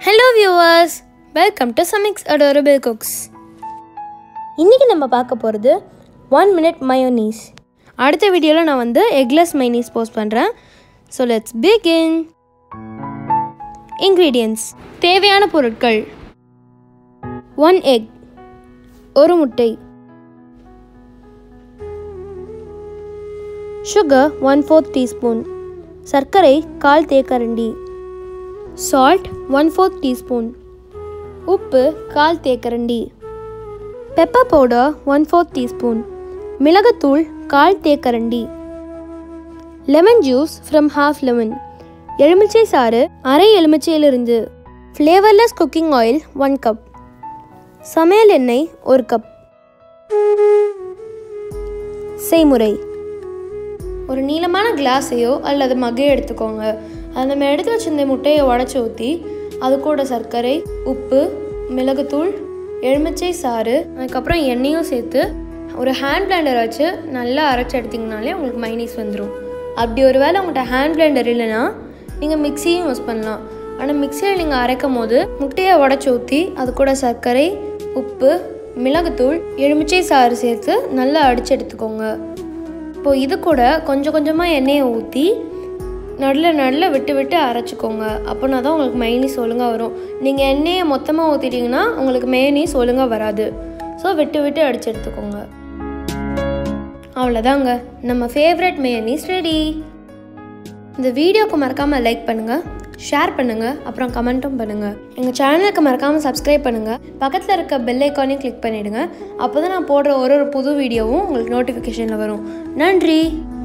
hello viewers welcome to Samik's adorable cooks இன்றைக்கி நம்ம பார்க்க போகிறது ஒன் மினிட் மயோனீஸ் அடுத்த வீடியோவில் நான் வந்து எக்லெஸ் மைனீஸ் போஸ்ட் பண்ணுறேன் ஸோ லெட்ஸ் பிகின் இன்க்ரீடியன்ட்ஸ் தேவையான பொருட்கள் ஒன் எக் ஒரு முட்டை சுகர் ஒன் ஃபோர்த் டீஸ்பூன் சர்க்கரை கால் தேக்கரண்டி சால்ட் ஒன் ஃபோர்த் டீஸ்பூன் உப்பு கால் தேக்கரண்டி pepper powder one fourth teaspoon மிளகுத்தூள் கால் தேக்கரண்டி lemon juice from half lemon எலுமிச்சை சாறு அரை எலுமிச்சையிலிருந்து flavourless cooking oil one cup சமையல் எண்ணெய் ஒரு கப் செய்முறை ஒரு நீளமான கிளாஸையோ அல்லது மக்கையோ எடுத்துக்கோங்க அது நம்ம எடுத்து வச்சிருந்த முட்டையை உடச்சி ஊற்றி அது கூட சர்க்கரை உப்பு மிளகுத்தூள் எலுமிச்சை சாறு அதுக்கப்புறம் எண்ணெயும் சேர்த்து ஒரு ஹேண்ட் பிளெண்டர் வச்சு நல்லா அரைச்சி எடுத்திங்கனாலே உங்களுக்கு மைனீஸ் வந்துடும் அப்படி ஒரு வேளை உங்கள்கிட்ட ஹேண்ட் பிளெண்டர் இல்லைன்னா நீங்கள் மிக்சியும் யூஸ் பண்ணலாம் ஆனால் மிக்சியில் நீங்கள் அரைக்கும் போது முட்டையை உடச்சி ஊற்றி அது கூட சர்க்கரை உப்பு மிளகுத்தூள் எலுமிச்சை சாறு சேர்த்து நல்லா அடித்து எடுத்துக்கோங்க இப்போது இது கூட கொஞ்சம் கொஞ்சமாக எண்ணெயை ஊற்றி நடுவில் நடுவில் விட்டு விட்டு அரைச்சிக்கோங்க அப்போனா தான் உங்களுக்கு மைனீஸ் ஒழுங்காக வரும் நீங்கள் எண்ணெயை மொத்தமாக ஊற்றிட்டிங்கன்னா உங்களுக்கு மைனீஸ் ஒழுங்காக வராது ஸோ விட்டு விட்டு அடிச்சு எடுத்துக்கோங்க அவ்வளோதாங்க நம்ம ஃபேவரட் மேயனீஸ் ரெடி இந்த வீடியோக்கு மறக்காமல் லைக் பண்ணுங்கள் ஷேர் பண்ணுங்கள் அப்புறம் கமெண்ட்டும் பண்ணுங்கள் எங்கள் சேனலுக்கு மறக்காமல் சப்ஸ்கிரைப் பண்ணுங்கள் பக்கத்தில் இருக்க பெல் ஐக்கானையும் கிளிக் பண்ணிவிடுங்க அப்போ தான் நான் போடுற ஒரு ஒரு புது வீடியோவும் உங்களுக்கு நோட்டிஃபிகேஷனில் வரும் நன்றி